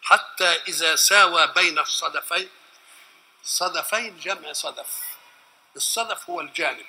حتى إذا ساوى بين الصدفين صدفين جمع صدف الصدف هو الجانب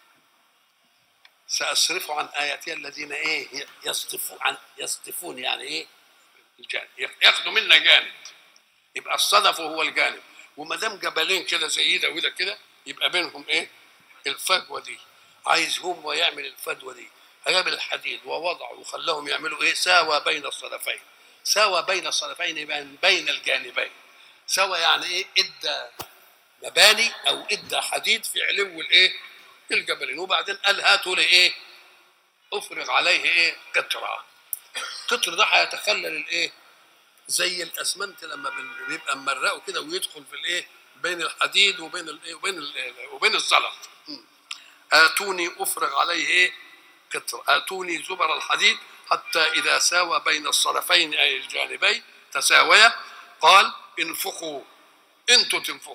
سأصرف عن آياتي الذين إيه يصدفون عن يصدفون يعني إيه الجانب ياخدوا منا جانب يبقى الصدف هو الجانب وما دام جبلين كده زي ده وده كده يبقى بينهم ايه الفجوه دي عايز هو يعمل الفجوه دي جاب الحديد ووضعه وخلاهم يعملوا ايه ساوى بين الصدفين ساوى بين الصدفين يبقى بين الجانبين سوى يعني ايه ادى مباني او ادى حديد في علو الايه الجبلين وبعدين قال هاتوا لي ايه افرغ عليه ايه قطره القطر ده هيتخلل الايه زي الاسمنت لما بن- بيبقى ممرقه كده ويدخل في الايه بين الحديد وبين الايه وبين ال- وبين الزلط م. اتوني افرغ عليه ايه قطر اتوني زبر الحديد حتى اذا ساوى بين الصرفين اي الجانبين تساويا قال انفخوا انتوا تنفخوا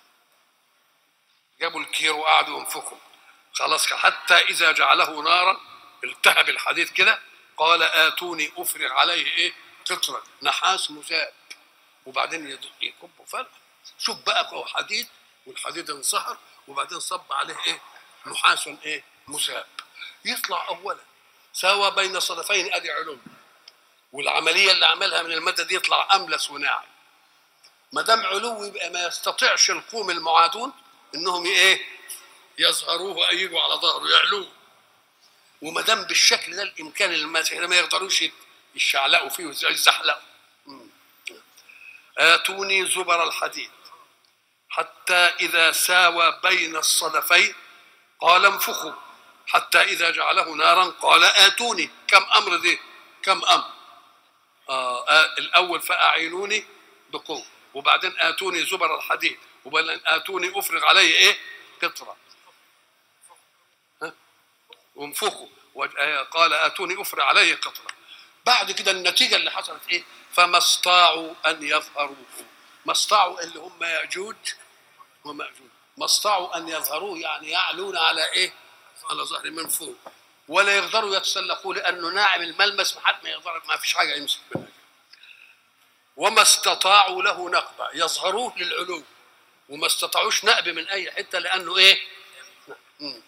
جابوا الكير وقعدوا ينفخوا خلاص حتى اذا جعله نارا التهب الحديد كده قال اتوني افرغ عليه ايه قطرا نحاس مذاب وبعدين يد- يكبوا فرق شوف بقى هو حديد والحديد انصهر وبعدين صب عليه ايه نحاس ايه مذاب يطلع اولا ساوى بين صدفين ادي علوم والعمليه اللي عملها من الماده دي يطلع املس وناعم ما دام علو يبقى ما يستطيعش القوم المعادون انهم ايه يظهروه أي يجوا على ظهره يعلوه وما دام بالشكل ده الامكان الماسح ما يقدروش يشعلقوا فيه ويزحلقوا مم. اتوني زبر الحديد حتى اذا ساوى بين الصدفين قال انفخوا حتى اذا جعله نارا قال اتوني كم امر دي كم امر آه آه الاول فاعينوني بقوه وبعدين اتوني زبر الحديد وبعدين اتوني افرغ عليه ايه قطره ها؟ وانفخوا وج- آه، قال اتوني افرغ عليه قطره بعد كده النتيجه اللي حصلت ايه فما استطاعوا ان يظهروه ما استطاعوا اللي هم ياجوج وماجوج ما استطاعوا ان يظهروه يعني يعلون على ايه على ظهر من فوق ولا يقدروا يتسلقوا لانه ناعم الملمس ما حد ما يقدر ما فيش حاجه يمسك منها وما استطاعوا له نقبه يظهروه للعلو وما استطاعوش نقب من اي حته لانه ايه مم.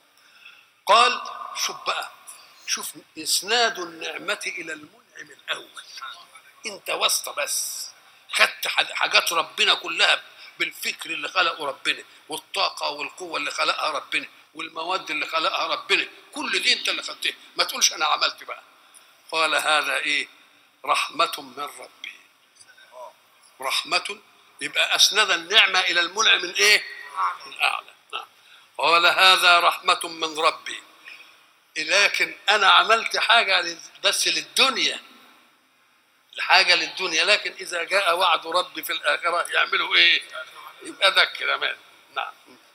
قال شوف بقى شوف اسناد النعمه الى المنعم الاول انت واسطه بس خدت حاج- حاجات ربنا كلها بالفكر اللي خلقه ربنا والطاقه والقوه اللي خلقها ربنا والمواد اللي خلقها ربنا كل دي انت اللي خدتها ما تقولش انا عملت بقى قال هذا ايه رحمه من ربي رحمه يبقى اسند النعمه الى المنعم الايه الاعلى نعم قال هذا رحمه من ربي لكن انا عملت حاجه لل- بس للدنيا حاجه للدنيا لكن اذا جاء وعد ربي في الاخره يعملوا ايه يبقى ده كمان نعم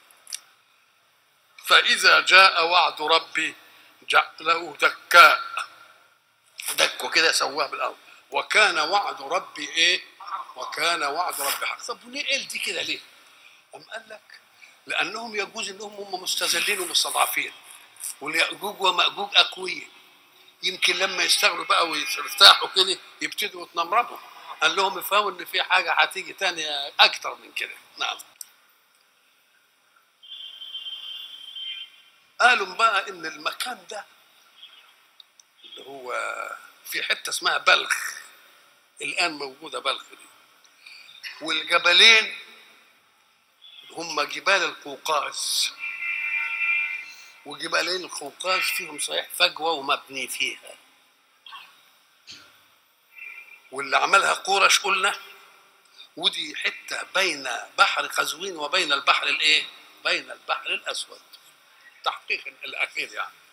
فاذا جاء وعد ربي جعله دكاء دكه كده سواه بالارض وكان وعد ربي ايه وكان وعد ربي حق طب ليه قال دي كده ليه أم قال لك لانهم يجوز انهم هم مستذلين ومستضعفين واليأجوج ومأجوج اقوياء يمكن لما يشتغلوا بقى ويرتاحوا كده يبتدوا يتنمرضوا قال لهم افهموا ان في حاجه هتيجي تانية اكتر من كده نعم قالوا بقى ان المكان ده اللي هو في حته اسمها بلخ الان موجوده بلخ دي والجبلين هم جبال القوقاز وجبالين القوقاز فيهم صحيح فجوه ومبني فيها واللي عملها قورش قلنا ودي حته بين بحر قزوين وبين البحر الايه؟ بين البحر الاسود تحقيق الاخير يعني